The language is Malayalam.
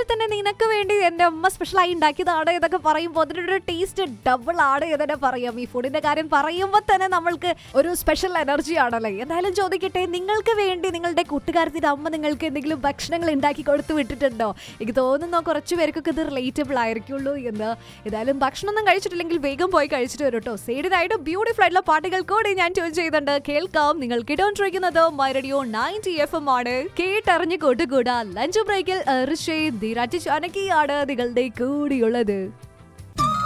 അതുപോലെ തന്നെ നിനക്ക് വേണ്ടി എന്റെ അമ്മ സ്പെഷ്യലായി ഉണ്ടാക്കിയതാണ് എന്നൊക്കെ പറയുമ്പോൾ അതിനൊരു ടേസ്റ്റ് ഡബിൾ ആണ് എന്ന് തന്നെ പറയാം ഈ ഫുഡിന്റെ കാര്യം പറയുമ്പോൾ തന്നെ നമ്മൾക്ക് ഒരു സ്പെഷ്യൽ എനർജി ആണല്ലേ എന്തായാലും ചോദിക്കട്ടെ നിങ്ങൾക്ക് വേണ്ടി നിങ്ങളുടെ കൂട്ടുകാരത്തിന്റെ അമ്മ നിങ്ങൾക്ക് എന്തെങ്കിലും ഭക്ഷണങ്ങൾ ഉണ്ടാക്കി കൊടുത്തു വിട്ടിട്ടുണ്ടോ എനിക്ക് തോന്നുന്നു കുറച്ച് പേർക്കൊക്കെ ഇത് റിലേറ്റബിൾ ആയിരിക്കുള്ളൂ എന്ന് ഏതായാലും ഭക്ഷണമൊന്നും കഴിച്ചിട്ടില്ലെങ്കിൽ വേഗം പോയി കഴിച്ചിട്ട് വരും കേട്ടോ സൈഡിനായിട്ട് ബ്യൂട്ടിഫുൾ ആയിട്ടുള്ള പാട്ടുകൾ കൂടി ഞാൻ ചോദിച്ചു ചെയ്യുന്നുണ്ട് കേൾക്കാം നിങ്ങൾ കേട്ടോണ്ടിരിക്കുന്നത് my radio ninety F M ആണ് കേട്ടറിഞ്ഞ് കൂട്ടുകൂടാ ലഞ്ച് ബ്രേക്കിൽ ഋഷി ധീരാജ് ചാനകിയാണ് നിങ്ങളുടെ കൂടിയുള്ളത്